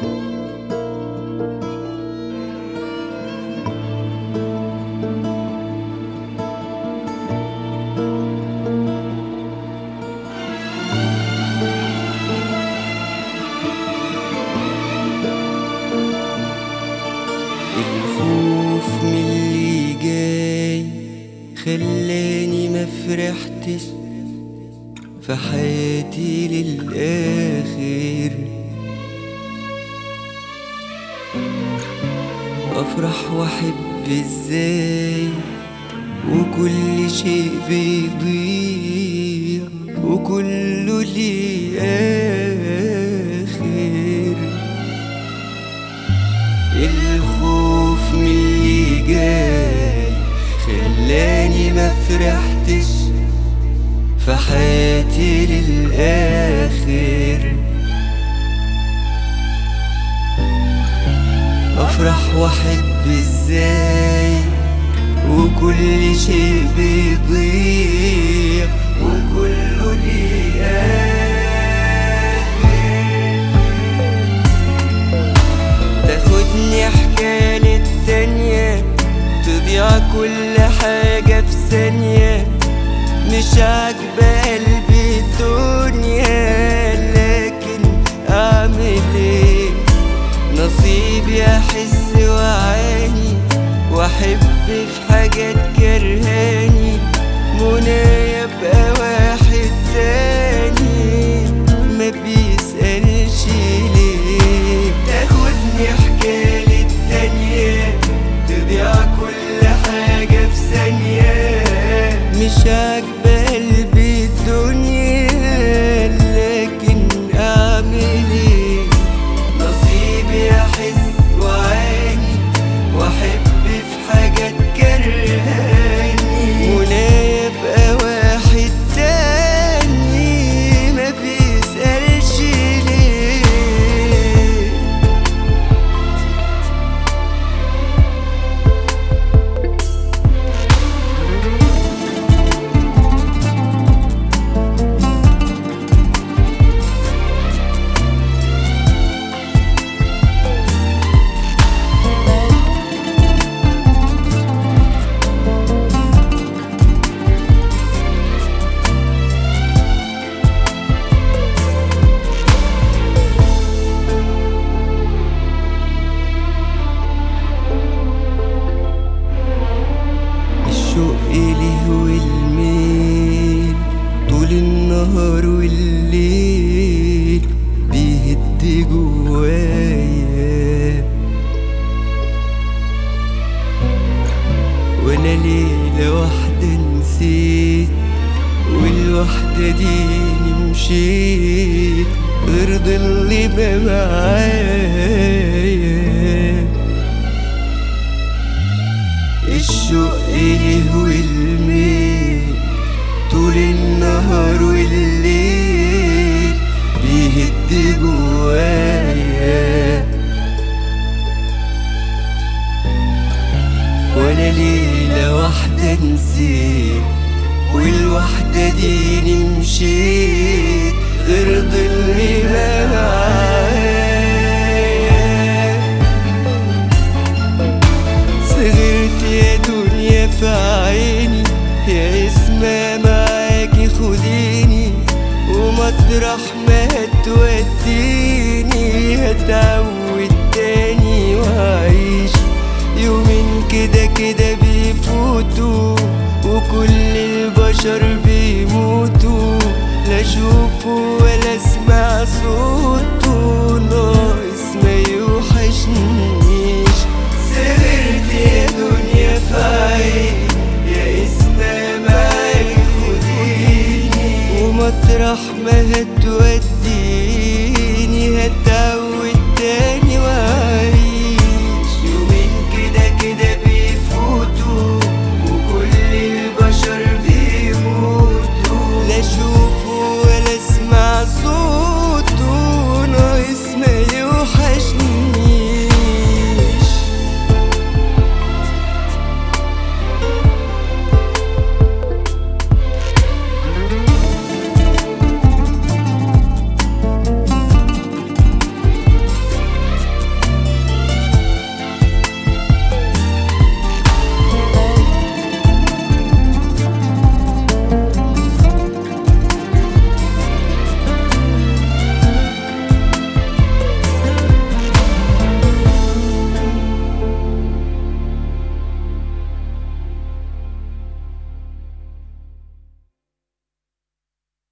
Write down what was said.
الخوف من اللي جاي خلاني ما فرحتش في حياتي للآخر أفرح وأحب إزاي وكل شيء بيضيع وكله ليه آخر الخوف من اللي جاي خلاني ما فرحتش في حياتي للآخر أفرح وأحب إزاي وكل شيء بيضيع وكله ليه آخر تاخدني حكاية للتانية تضيع كل حاجة في ثانية مش عاجبة قلبي الدنيا لكن أعمل إيه نصيبي أحس وأعاني وأحب في حاجات كرهاني منى يبقى واحد تاني ما بيسألش ليه تاخدني حكاية للتانية تضيع كل حاجة في ثانية مش عاجبة قلبي الدنيا لكن أعمل إيه نصيبي أحس وأعاني وأحب في حاجات كرهاني ولا يبقى واحد تاني ما بيسألش ليه الشوق إليه والميل طول النهار والليل بيهد جوايا وانا ليلة واحدة نسيت والوحدة دي مشيت غير ضل ما معايا الشوق إليه والميل طول النهار والليل بيهد جوايا وانا ليلة واحدة نسيت والوحدة دي مشيت غير ضل ما معايا صغرت يا دنيا في عيني يا اسمها معاكي خديني ومطرح ما هتوديني